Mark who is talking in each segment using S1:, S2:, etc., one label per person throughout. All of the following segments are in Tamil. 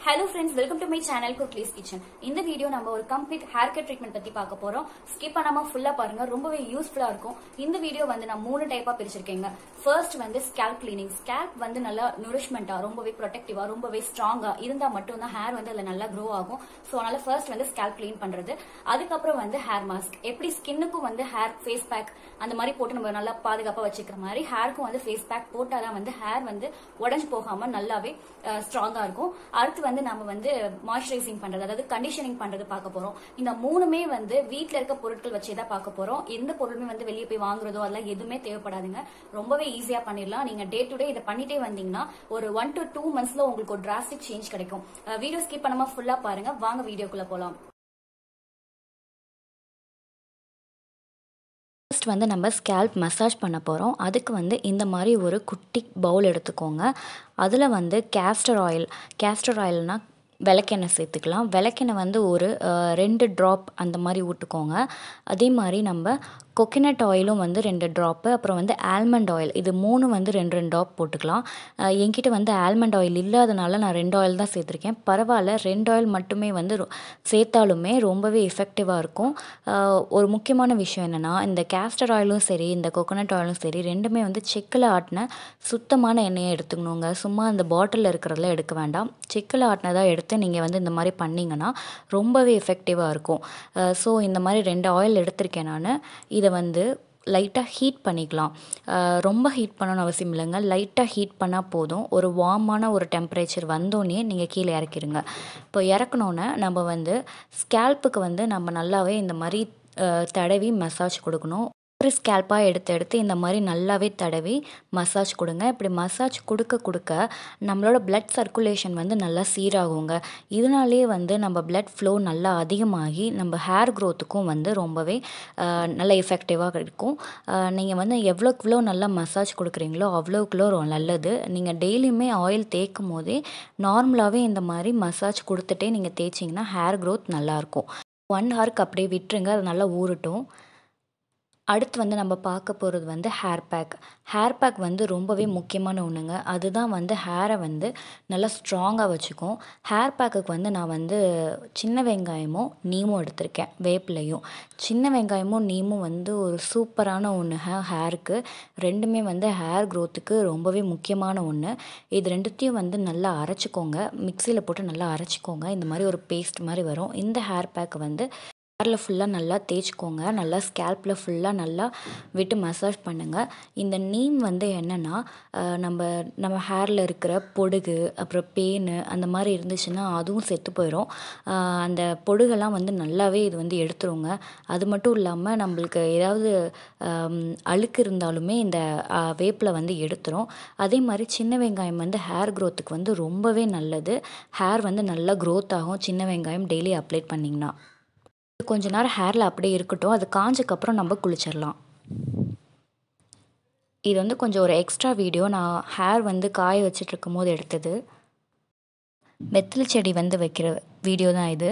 S1: hello friends welcome to my channel குக்லீஸ் கிச்சன் இந்த வீடியோ நம்ம ஒரு கம்ப்ளீட் ஹேர் கட் ட்ரீட்மெண்ட் பத்தி பார்க்க போறோம் ஸ்கிப் பண்ணாம ஃபுல்லா பாருங்க ரொம்பவே யூஸ்ஃபுல்லா இருக்கும் இந்த வீடியோ வந்து நான் மூணு டைப்பா பிரிச்சிருக்கேங்க ஃபர்ஸ்ட் வந்து ஸ்கேல்ப் கிளீனிங் ஸ்கேல்ப் வந்து நல்லா நுரிஷ்மெண்டா ரொம்பவே ப்ரொடெக்டிவா ரொம்பவே ஸ்ட்ராங்கா இருந்தா மட்டும் தான் ஹேர் வந்து அதுல நல்லா க்ரோ ஆகும் ஸோ அதனால ஃபர்ஸ்ட் வந்து ஸ்கேல்ப் கிளீன் பண்றது அதுக்கப்புறம் வந்து ஹேர் மாஸ்க் எப்படி ஸ்கின்னுக்கும் வந்து ஹேர் ஃபேஸ் பேக் அந்த மாதிரி போட்டு நம்ம நல்லா பாதுகாப்பா வச்சுக்கிற மாதிரி ஹேருக்கும் வந்து ஃபேஸ் பேக் போட்டாதான் வந்து ஹேர் வந்து உடஞ்சு போகாம நல்லாவே ஸ்ட்ராங்கா இருக்கும் அடுத்து வந்து நம்ம வந்து மாய்ஸ்சரைசிங் பண்றது அதாவது கண்டிஷனிங் பண்றது பார்க்க போறோம் இந்த மூணுமே வந்து வீட்ல இருக்க பொருட்கள் வச்சே தான் பார்க்க போறோம் எந்த பொருளுமே வந்து வெளியே போய் வாங்குறதோ அதெல்லாம் எதுவுமே தேவைப்படாதுங்க ரொம்பவே ஈஸியா பண்ணிடலாம் நீங்க டே டு டே இதை பண்ணிட்டே வந்தீங்கன்னா ஒரு ஒன் டு டூ மந்த்ஸ்ல உங்களுக்கு ஒரு டிராஸ்டிக் சேஞ்ச் கிடைக்கும் வீடியோ ஸ்கிப் பண்ணாம ஃபுல்லா பாருங்க வாங்க வீடியோக்குள்ள போலாம்
S2: ஃபர்ஸ்ட் வந்து நம்ம ஸ்கேல்ப் மசாஜ் பண்ண போகிறோம் அதுக்கு வந்து இந்த மாதிரி ஒரு குட்டி பவுல் எடுத்துக்கோங்க அதில் வந்து கேஸ்டர் ஆயில் கேஸ்டர் ஆயில்னால் விளக்கெண்ணெய் சேர்த்துக்கலாம் விளக்கெண்ணெய் வந்து ஒரு ரெண்டு ட்ராப் அந்த மாதிரி விட்டுக்கோங்க அதே மாதிரி நம்ம கொக்கனட் ஆயிலும் வந்து ரெண்டு ட்ராப்பு அப்புறம் வந்து ஆல்மண்ட் ஆயில் இது மூணு வந்து ரெண்டு ரெண்டு ட்ராப் போட்டுக்கலாம் என்கிட்ட வந்து ஆல்மண்ட் ஆயில் இல்லாதனால நான் ரெண்டு ஆயில் தான் சேர்த்துருக்கேன் பரவாயில்ல ரெண்டு ஆயில் மட்டுமே வந்து சேர்த்தாலுமே ரொம்பவே எஃபெக்டிவாக இருக்கும் ஒரு முக்கியமான விஷயம் என்னென்னா இந்த கேஸ்டர் ஆயிலும் சரி இந்த கொக்கனட் ஆயிலும் சரி ரெண்டுமே வந்து செக்கில் ஆட்டின சுத்தமான எண்ணெயை எடுத்துக்கணுங்க சும்மா அந்த பாட்டிலில் இருக்கிறதெல்லாம் எடுக்க வேண்டாம் செக்கில் ஆட்டினதாக எடுத்து நீங்கள் வந்து இந்த மாதிரி பண்ணிங்கன்னா ரொம்பவே எஃபெக்டிவாக இருக்கும் ஸோ இந்த மாதிரி ரெண்டு ஆயில் எடுத்திருக்கேன் நான் இதை வந்து லைட்டாக ஹீட் பண்ணிக்கலாம் ரொம்ப ஹீட் பண்ணணும்னு அவசியம் இல்லைங்க லைட்டாக ஹீட் பண்ணால் போதும் ஒரு வார்மான ஒரு டெம்பரேச்சர் வந்தோடனே நீங்கள் கீழே இறக்கிடுங்க இப்போ இறக்கணுன்னே நம்ம வந்து ஸ்கேல்ப்புக்கு வந்து நம்ம நல்லாவே இந்த மாதிரி தடவி மசாஜ் கொடுக்கணும் ஒரு ஸ்கேல்ப்பாக எடுத்து எடுத்து இந்த மாதிரி நல்லாவே தடவி மசாஜ் கொடுங்க இப்படி மசாஜ் கொடுக்க கொடுக்க நம்மளோட பிளட் சர்க்குலேஷன் வந்து நல்லா சீராகுங்க இதனாலே வந்து நம்ம பிளட் ஃப்ளோ நல்லா அதிகமாகி நம்ம ஹேர் க்ரோத்துக்கும் வந்து ரொம்பவே நல்ல எஃபெக்டிவாக இருக்கும் நீங்கள் வந்து எவ்வளோக்கு எவ்வளோ நல்லா மசாஜ் கொடுக்குறீங்களோ அவ்வளோக்குள்ளோ நல்லது நீங்கள் டெய்லியுமே ஆயில் தேய்க்கும் போதே நார்மலாகவே இந்த மாதிரி மசாஜ் கொடுத்துட்டே நீங்கள் தேய்ச்சிங்கன்னா ஹேர் க்ரோத் நல்லாயிருக்கும் ஒன் ஹவருக்கு அப்படியே விட்டுருங்க அது நல்லா ஊறட்டும் அடுத்து வந்து நம்ம பார்க்க போகிறது வந்து ஹேர் பேக் ஹேர் பேக் வந்து ரொம்பவே முக்கியமான ஒன்றுங்க அதுதான் வந்து ஹேரை வந்து நல்லா ஸ்ட்ராங்காக வச்சுக்கும் ஹேர் பேக்குக்கு வந்து நான் வந்து சின்ன வெங்காயமும் நீமும் எடுத்திருக்கேன் வேப்பிலையும் சின்ன வெங்காயமும் நீமும் வந்து ஒரு சூப்பரான ஒன்று ஹே ஹேருக்கு ரெண்டுமே வந்து ஹேர் க்ரோத்துக்கு ரொம்பவே முக்கியமான ஒன்று இது ரெண்டுத்தையும் வந்து நல்லா அரைச்சிக்கோங்க மிக்சியில் போட்டு நல்லா அரைச்சிக்கோங்க இந்த மாதிரி ஒரு பேஸ்ட் மாதிரி வரும் இந்த ஹேர் பேக் வந்து ஹேரில் ஃபுல்லாக நல்லா தேய்ச்சிக்கோங்க நல்லா ஸ்கேல்பில் ஃபுல்லாக நல்லா விட்டு மசாஜ் பண்ணுங்கள் இந்த நீம் வந்து என்னென்னா நம்ம நம்ம ஹேரில் இருக்கிற பொடுகு அப்புறம் பேனு அந்த மாதிரி இருந்துச்சுன்னா அதுவும் செத்து போயிடும் அந்த பொடுகெல்லாம் வந்து நல்லாவே இது வந்து எடுத்துருங்க அது மட்டும் இல்லாமல் நம்மளுக்கு ஏதாவது அழுக்கு இருந்தாலுமே இந்த வேப்பில் வந்து எடுத்துரும் அதே மாதிரி சின்ன வெங்காயம் வந்து ஹேர் க்ரோத்துக்கு வந்து ரொம்பவே நல்லது ஹேர் வந்து நல்லா க்ரோத் ஆகும் சின்ன வெங்காயம் டெய்லி அப்ளை பண்ணிங்கன்னா கொஞ்ச நேரம் ஹேரில் அப்படியே இருக்கட்டும் அது காஞ்சக்கப்புறம் நம்ம குளிச்சிடலாம் இது வந்து கொஞ்சம் ஒரு எக்ஸ்ட்ரா வீடியோ நான் ஹேர் வந்து காய வச்சிட்ருக்கும் போது எடுத்தது வெத்தலை செடி வந்து வைக்கிற வீடியோ தான் இது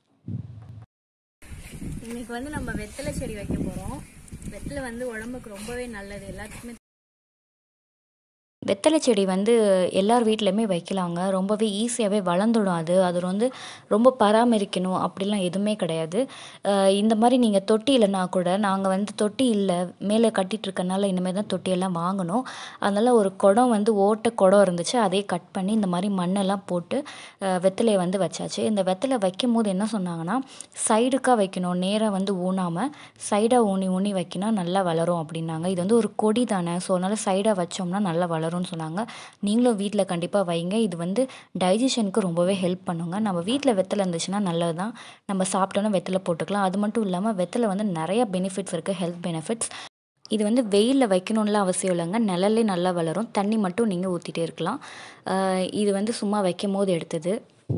S3: இன்னைக்கு வந்து நம்ம வெத்தலை செடி வைக்க போகிறோம் வெத்தலை வந்து உடம்புக்கு ரொம்பவே நல்லது எல்லாத்துக்குமே
S2: வெத்தலை செடி வந்து எல்லார் வீட்லேயுமே வைக்கலாங்க ரொம்பவே ஈஸியாகவே வளர்ந்துடும் அது அது வந்து ரொம்ப பராமரிக்கணும் அப்படிலாம் எதுவுமே கிடையாது இந்த மாதிரி நீங்கள் தொட்டி இல்லைனா கூட நாங்கள் வந்து தொட்டி இல்லை மேலே கட்டிகிட்டு இருக்கனால இனிமேல் தான் தொட்டியெல்லாம் வாங்கணும் அதனால் ஒரு குடம் வந்து ஓட்ட குடம் இருந்துச்சு அதே கட் பண்ணி இந்த மாதிரி மண்ணெல்லாம் போட்டு வெத்தலையை வந்து வச்சாச்சு இந்த வெத்தலை வைக்கும் போது என்ன சொன்னாங்கன்னா சைடுக்காக வைக்கணும் நேராக வந்து ஊனாமல் சைடாக ஊனி ஊனி வைக்கணும் நல்லா வளரும் அப்படின்னாங்க இது வந்து ஒரு கொடி தானே ஸோ அதனால் சைடாக வச்சோம்னா நல்லா வளரும் வரும்னு சொன்னாங்க நீங்களும் வீட்டில் கண்டிப்பாக வைங்க இது வந்து டைஜஷனுக்கு ரொம்பவே ஹெல்ப் பண்ணுங்க நம்ம வீட்டில் வெத்தலை இருந்துச்சுன்னா நல்லது தான் நம்ம சாப்பிட்டோன்னா வெத்தலை போட்டுக்கலாம் அது மட்டும் இல்லாமல் வெத்தலை வந்து நிறைய பெனிஃபிட்ஸ் இருக்குது ஹெல்த் பெனிஃபிட்ஸ் இது வந்து வெயிலில் வைக்கணும்லாம் அவசியம் இல்லைங்க நிழல்லே நல்லா வளரும் தண்ணி மட்டும் நீங்கள் ஊற்றிட்டே இருக்கலாம் இது வந்து சும்மா வைக்கும் போது எடுத்தது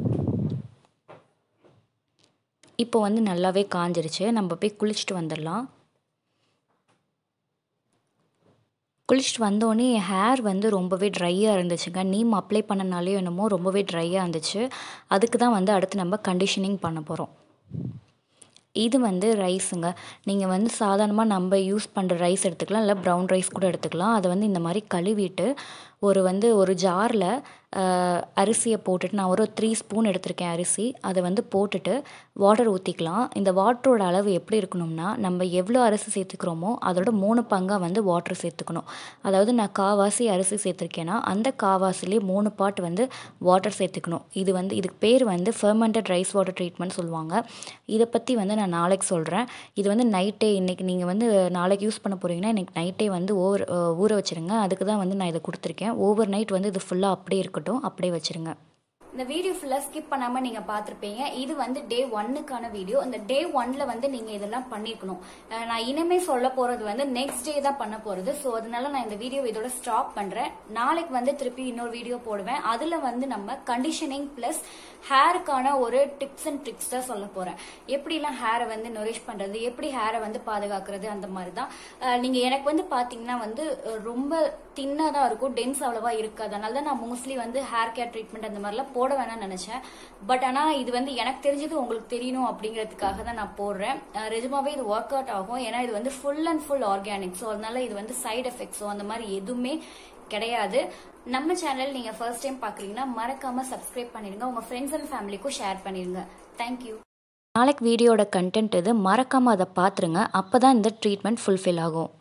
S2: இப்போ வந்து நல்லாவே காஞ்சிருச்சு நம்ம போய் குளிச்சுட்டு வந்துடலாம் குளிச்சுட்டு வந்தோடனே என் ஹேர் வந்து ரொம்பவே ட்ரையாக இருந்துச்சுங்க நீம் அப்ளை பண்ணனாலே என்னமோ ரொம்பவே ட்ரையாக இருந்துச்சு அதுக்கு தான் வந்து அடுத்து நம்ம கண்டிஷனிங் பண்ண போகிறோம் இது வந்து ரைஸுங்க நீங்கள் வந்து சாதாரணமாக நம்ம யூஸ் பண்ணுற ரைஸ் எடுத்துக்கலாம் இல்லை ப்ரௌன் ரைஸ் கூட எடுத்துக்கலாம் அதை வந்து இந்த மாதிரி கழுவிட்டு ஒரு வந்து ஒரு ஜாரில் அரிசியை போட்டுட்டு நான் ஒரு த்ரீ ஸ்பூன் எடுத்திருக்கேன் அரிசி அதை வந்து போட்டுட்டு வாட்டர் ஊற்றிக்கலாம் இந்த வாட்டரோட அளவு எப்படி இருக்கணும்னா நம்ம எவ்வளோ அரிசி சேர்த்துக்கிறோமோ அதோட மூணு பங்காக வந்து வாட்டர் சேர்த்துக்கணும் அதாவது நான் காவாசி அரிசி சேர்த்துருக்கேன்னா அந்த காவாசிலே மூணு பாட் வந்து வாட்டர் சேர்த்துக்கணும் இது வந்து இதுக்கு பேர் வந்து ஃபெர்மெண்டட் ரைஸ் வாட்டர் ட்ரீட்மெண்ட் சொல்லுவாங்க இதை பற்றி வந்து நான் நாளைக்கு சொல்கிறேன் இது வந்து நைட்டே இன்றைக்கி நீங்கள் வந்து நாளைக்கு யூஸ் பண்ண போகிறீங்கன்னா இன்றைக்கி நைட்டே வந்து ஓவர் ஊற வச்சுருங்க அதுக்கு தான் வந்து நான் இதை கொடுத்துருக்கேன் ஓவர் நைட் வந்து இது ஃபுல்லாக அப்படியே இருக்கட்டும் அப்படியே வச்சுருங்க
S1: இந்த வீடியோ ஃபுல்லாக ஸ்கிப் பண்ணாமல் நீங்கள் பார்த்துருப்பீங்க இது வந்து டே ஒன்னுக்கான வீடியோ இந்த டே ஒன்ல வந்து நீங்கள் இதெல்லாம் பண்ணியிருக்கணும் அஹ் நான் இனிமே சொல்ல போகிறது வந்து நெக்ஸ்ட் டே தான் பண்ண போகிறது ஸோ அதனால நான் இந்த வீடியோ இதோட ஸ்டாப் பண்ணுறேன் நாளைக்கு வந்து திருப்பி இன்னொரு வீடியோ போடுவேன் அதில் வந்து நம்ம கண்டிஷனிங் ப்ளஸ் ஹேருக்கான ஒரு டிப்ஸ் அண்ட் ட்ரிக்ஸ் தான் சொல்ல போகிறேன் எப்படிலாம் ஹேரை வந்து நொரிஷ் பண்ணுறது எப்படி ஹேரை வந்து பாதுகாக்கிறது அந்த மாதிரி தான் அஹ் நீங்க எனக்கு வந்து பாத்தீங்கன்னா வந்து அஹ் ரொம்ப தின்னாக தான் இருக்கும் டென்ஸ் அவ்வளவா இருக்காது அதனால தான் நான் மோஸ்ட்லி வந்து ஹேர் கேர் ட்ரீட்மெண்ட் அந்த மாதிரிலாம் போட வேணாம்னு நினைச்சேன் பட் ஆனா இது வந்து எனக்கு தெரிஞ்சது உங்களுக்கு தெரியணும் அப்படிங்கிறதுக்காக தான் நான் போடுறேன் அஹ் நிஜமாவே இது ஒர்க் அவுட் ஆகும் ஏன்னா இது வந்து full and full organic so அதனால இது வந்து சைடு எஃபெக்ட்ஸோ அந்த மாதிரி எதுவுமே கிடையாது நம்ம சேனல் நீங்க ஃபர்ஸ்ட் டைம் பாக்குறீங்கன்னா மறக்காம சப்ஸ்கிரைப் பண்ணிடுங்க உங்க ஃப்ரெண்ட்ஸ் அண்ட் ஃபேமிலிக்கும் ஷேர் பண்ணிடுங்க தேங்க்யூ
S2: நாளைக்கு வீடியோட கண்டென்ட் இது மறக்காமல் அதை பார்த்துருங்க அப்போ தான் இந்த ட்ரீட்மெண்ட் ஃபுல்ஃபில் ஆகும்